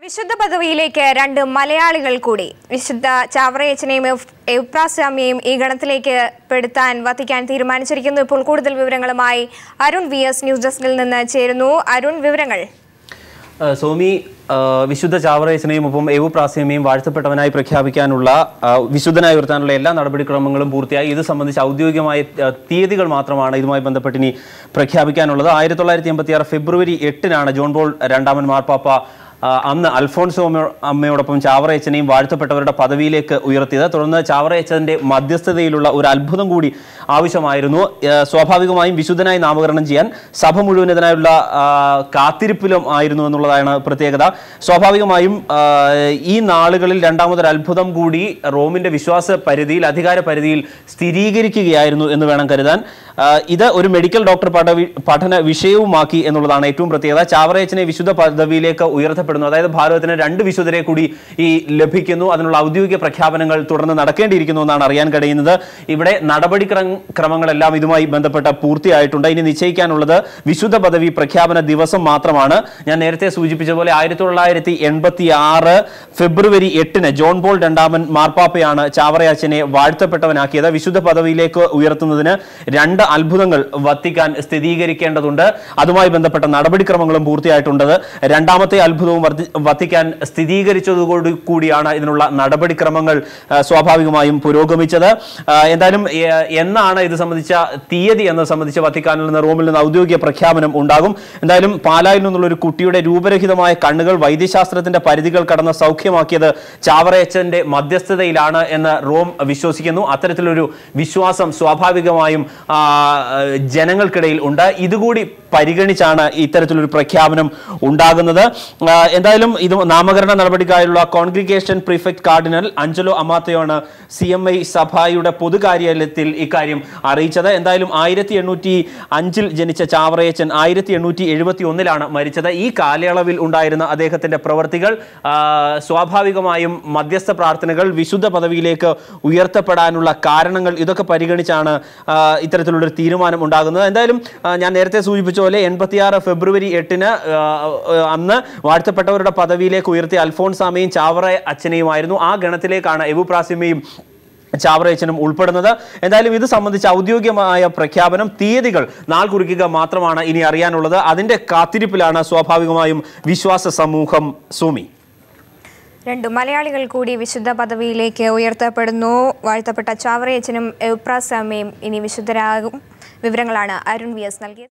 വിശുദ്ധ പദവിയിലേക്ക് രണ്ട് മലയാളികൾ കൂടി വിശുദ്ധ ചാവറയച്ചനെയും എപ്രാസ്വാമിയെയും ഈ ഗണത്തിലേക്ക് പെടുത്താൻ വത്തിക്കാൻ തീരുമാനിച്ചിരിക്കുന്നു ഇപ്പോൾ കൂടുതൽ വിവരങ്ങളുമായി അരുൺ വി എസ് ന്യൂസ് ഡെസ്കിൽ നിന്ന് ചേരുന്നു അരുൺ വിവരങ്ങൾ ആ, സോമി ആ, വിശുദ്ധ ചാവറേശനെയും ഒപ്പം എവു പ്രാസ്യമയും വാഴ്ത്തപ്പെട്ടവനായി പ്രഖ്യാപിക്കാനുള്ള ആ, വിശുദ്ധനായി ഉയർത്താനുള്ള എല്ലാ നടപടിക്രമങ്ങളും പൂർത്തിയായി ഇത് സംബന്ധിച്ച് ഔദ്യോഗികമായ ആ, തീയതികൾ മാത്രമാണ് ഇതുമായി ബന്ധപ്പെട്ട് ഇനി പ്രഖ്യാപിക്കാനുള്ളത് ആയിരത്തി തൊള്ളായിരത്തി എൺപത്തി ആറ് ഫെബ്രുവരി എട്ടിനാണ് ജോൺ പോൾ രണ്ടാമൻ മാർപ്പാപ്പ ആ, അന്ന് അൽഫോൺസോ അമ്മ- അമ്മയോടൊപ്പം ചാവറയച്ചനെയും വാഴ്ത്തപ്പെട്ടവരുടെ പദവിയിലേക്ക് ഉയർത്തിയത് തുടർന്ന് ചാവറയച്ചന്റെ മധ്യസ്ഥതയിലുള്ള ഒരു അത്ഭുതം കൂടി ആവശ്യമായിരുന്നു ആ, സ്വാഭാവികമായും വിശുദ്ധനായി നാമകരണം ചെയ്യാൻ സഭ മുഴുവൻ ഇതിനായുള്ള ആ, കാത്തിരിപ്പിലും ആയിരുന്നു എന്നുള്ളതാണ് പ്രത്യേകത സ്വാഭാവികമായും ആ, ഈ നാളുകളിൽ രണ്ടാമതൊരു അത്ഭുതം കൂടി റോമിന്റെ വിശ്വാസ പരിധിയിൽ അധികാര പരിധിയിൽ സ്ഥിരീകരിക്കുകയായിരുന്നു എന്ന് വേണം കരുതാൻ ആ, ഇത് ഒരു മെഡിക്കൽ ഡോക്ടർ പദവി പഠന വിഷയവുമാക്കി എന്നുള്ളതാണ് ഏറ്റവും പ്രത്യേകത ചാവറയച്ചനെ വിശുദ്ധ പദവിയിലേക്ക് ഉയർത്തപ്പെടുന്നു അതായത് ഭാരതത്തിന് രണ്ട് വിശുദ്ധരെ കൂടി ഈ ലഭിക്കുന്നു അതിനുള്ള ഔദ്യോഗിക പ്രഖ്യാപനങ്ങൾ തുടർന്ന് നടക്കേണ്ടിയിരിക്കുന്നു എന്നാണ് അറിയാൻ കഴിയുന്നത് ഇവിടെ നടപടി ക്രമ- ക്രമങ്ങളെല്ലാം ഇതുമായി ബന്ധപ്പെട്ട പൂർത്തിയായിട്ടുണ്ട് ഇനി നിശ്ചയിക്കാനുള്ളത് വിശുദ്ധ പദവി പ്രഖ്യാപന ദിവസം മാത്രമാണ് ഞാൻ നേരത്തെ സൂചിപ്പിച്ച പോലെ ആയിരത്തി തൊള്ളായിരത്തി എൺപത്തി ആറ് ഫെബ്രുവരി എട്ടിന് ജോൺ പോൾ രണ്ടാമൻ മാർപ്പാപ്പയാണ് ചാവറയാച്ചനെ വാഴ്ത്തപ്പെട്ടവനാക്കിയത് വിശുദ്ധ പദവിയിലേക്ക് ഉയർത്തുന്നതിന് രണ്ട് അത്ഭുതങ്ങൾ വത്തിക്കാൻ സ്ഥിരീകരിക്കേണ്ടതുണ്ട് അതുമായി ബന്ധപ്പെട്ട നടപടിക്രമങ്ങളും പൂർത്തിയായിട്ടുണ്ട് രണ്ടാമത്തെ അത്ഭുതവും വർദ്ധി- വത്തിക്കാൻ സ്ഥിരീകരിച്ചതോടു കൂടിയാണ് ഇതിനുള്ള നടപടിക്രമങ്ങൾ ആ, സ്വാഭാവികമായും പുരോഗമിച്ചത് ആ, എന്തായാലും എ- എന്നാണ് ഇത് സംബന്ധിച്ച തീയതി എന്നത് സംബന്ധിച്ച് വത്തിക്കാനിൽ നിന്ന് റോമിൽ നിന്ന് ഔദ്യോഗിക പ്രഖ്യാപനം ഉണ്ടാകും എന്തായാലും പാലായിൽ നിന്നുള്ള ഒരു കുട്ടിയുടെ രൂപരഹിതമായ കണ്ണുകൾ വൈദ്യശാസ്ത്രത്തിന്റെ പരിധികൾ കടന്ന് സൗഖ്യമാക്കിയത് ചാവറയച്ചന്റെ മധ്യസ്ഥതയിലാണ് എന്ന് റോം വിശ്വസിക്കുന്നു അത്തരത്തിലൊരു വിശ്വാസം സ്വാഭാവികമായും ആ, ജനങ്ങൾക്കിടയിൽ ഉണ്ട് ഇതുകൂടി പരിഗണിച്ചാണ് ഇത്തരത്തിലൊരു പ്രഖ്യാപനം ഉണ്ടാകുന്നത് ആ, എന്തായാലും ഇത് നാമകരണ നടപടിക്കായുള്ള കോൺഗ്രിഗേഷൻ പ്രിഫെക്ട് കാർഡിനൽ അഞ്ചലോ അമാത്തയാണ് സി എം ഐ സഭയുടെ പൊതുകാര്യാലയത്തിൽ ഇക്കാര്യം അറിയിച്ചത് എന്തായാലും ആയിരത്തി എണ്ണൂറ്റി അഞ്ചിൽ ജനിച്ച ചാവറയച്ചൻ ആയിരത്തി എണ്ണൂറ്റി എഴുപത്തി ഒന്നിലാണ് മരിച്ചത് ഈ കാലയളവിൽ ഉണ്ടായിരുന്ന അദ്ദേഹത്തിന്റെ പ്രവർത്തികൾ ആ, സ്വാഭാവികമായും മധ്യസ്ഥ പ്രാർത്ഥനകൾ വിശുദ്ധ പദവിയിലേക്ക് ഉയർത്തപ്പെടാനുള്ള കാരണങ്ങൾ ഇതൊക്കെ പരിഗണിച്ചാണ് ആ, ഇത്തരത്തിലുള്ളൊരു തീരുമാനം ഉണ്ടാകുന്നത് എന്തായാലും ആ, ഞാൻ നേരത്തെ സൂചിപ്പിച്ച പോലെ എൺപത്തിയാറ് ഫെബ്രുവരി എട്ടിന് ആ, ആ, അന്ന് വാഴ്ത്തപ്പെട്ടവരുടെ പദവിയിലേക്ക് ഉയർത്തിയ അൽഫോൺസാമയും ചാവറ അച്ഛനെയുമായിരുന്നു ആ ഗണത്തിലേക്കാണ് എവു പ്രാസിമയും ചാവറയച്ചനും ഉൾപ്പെടുന്നത് എന്തായാലും ഇത് സംബന്ധിച്ച് ഔദ്യോഗികമായ പ്രഖ്യാപനം തീയതികൾ നാൾ കുറിക്കുക മാത്രമാണ് ഇനി അറിയാനുള്ളത് അതിന്റെ കാത്തിരിപ്പിലാണ് സ്വാഭാവികമായും വിശ്വാസ സമൂഹം സുമി രണ്ട് മലയാളികൾ കൂടി വിശുദ്ധ പദവിയിലേക്ക് ഉയർത്തപ്പെടുന്നു വാഴ്ത്തപ്പെട്ട ചാവറയച്ചനും എപ്രാസ്വാമിയും ഇനി വിശുദ്ധരാകും വിവരങ്ങളാണ് അരുൺ വി എസ് നൽകിയത്